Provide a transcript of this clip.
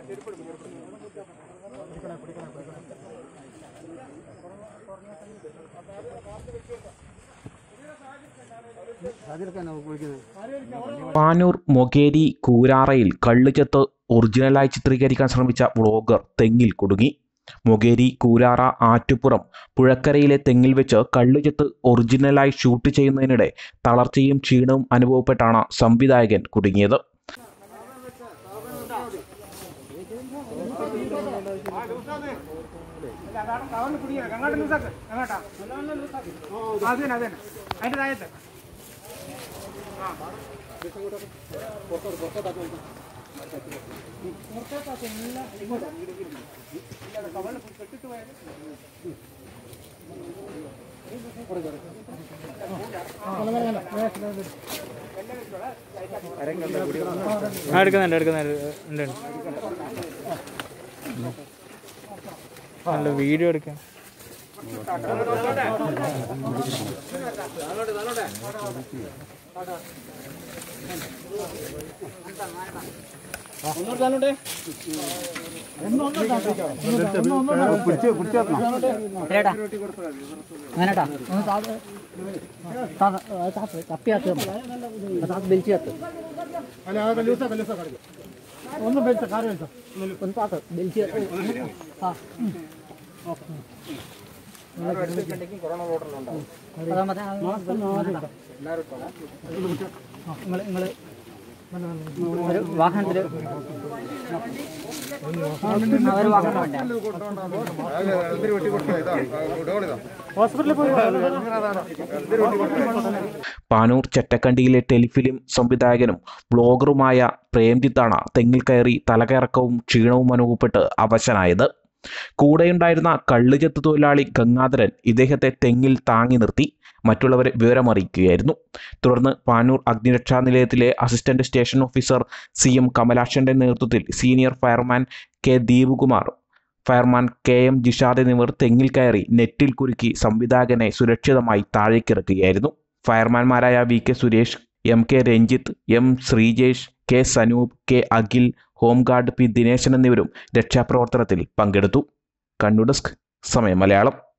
പാനൂർ മൊകേരി കൂരാറയിൽ കള്ളുചെത്ത് ഒറിജിനലായി ചിത്രീകരിക്കാൻ ശ്രമിച്ച വ്ളോഗർ തെങ്ങിൽ കുടുങ്ങി മൊകേരി കൂരാറ ആറ്റുപുറം പുഴക്കരയിലെ തെങ്ങിൽ വെച്ച് കള്ളുചെത്ത് ഒറിജിനലായി ഷൂട്ട് ചെയ്യുന്നതിനിടെ തളർച്ചയും ക്ഷീണവും അനുഭവപ്പെട്ടാണ് സംവിധായകൻ കുടുങ്ങിയത് അങ്ങോട്ട് ലൂസാക്ക് അങ്ങോട്ടാ അതന്നെ അതന്നെ അതിന്റെ താഴത്ത് ആ എടുക്കുന്നുണ്ട് എടുക്കുന്നുണ്ട് ഉണ്ട് ഉണ്ട്. നല്ല വീഡിയോ എടുക്കാം അങ്ങനെട്ടാ ഒന്ന് താഴെ തപ്പിയാത്ത് താത്ത് ബെൽച്ചിയാത്ത് ഒന്ന് ബെൽച്ച കാര്യം വെച്ചോ ഒന്ന് താത്ത് ബെൽച്ചിയാത്ത് ആ നിങ്ങൾ നിങ്ങൾ ഒരു വാഹനത്തിൽ ഒരു വാഹനം വേണ്ട പാനൂർ ചെറ്റക്കണ്ടിയിലെ ടെലിഫിലിം സംവിധായകനും വ്ളോഗറുമായ പ്രേംജിത്താണ് തെങ്ങിൽ കയറി തലകറക്കവും ക്ഷീണവും അനുഭവപ്പെട്ട് അവശനായത് കൂടെയുണ്ടായിരുന്ന കള്ളുചെത്ത് തൊഴിലാളി ഗംഗാധരൻ ഇദ്ദേഹത്തെ തെങ്ങിൽ താങ്ങി നിർത്തി മറ്റുള്ളവരെ വിവരമറിയിക്കുകയായിരുന്നു തുടർന്ന് പാനൂർ അഗ്നിരക്ഷാ നിലയത്തിലെ assistant station officer C M കമലാക്ഷന്റെ നേതൃത്വത്തിൽ senior fireman K Deepakumar fireman K M Jishad എന്നിവർ തെങ്ങിൽ കയറി നെറ്റിൽ കുരുക്കി സംവിധായകനെ സുരക്ഷിതമായി താഴേക്കിറക്കുകയായിരുന്നു ഫയർമാൻമാരായ V K Suresh M K Ranjith M Sreejesh K Sanoop K Akhil home guard P Dineshan എന്നിവരും രക്ഷാപ്രവർത്തനത്തിൽ പങ്കെടുത്തു കണ്ണു ഡെസ്ക് സമയം മലയാളം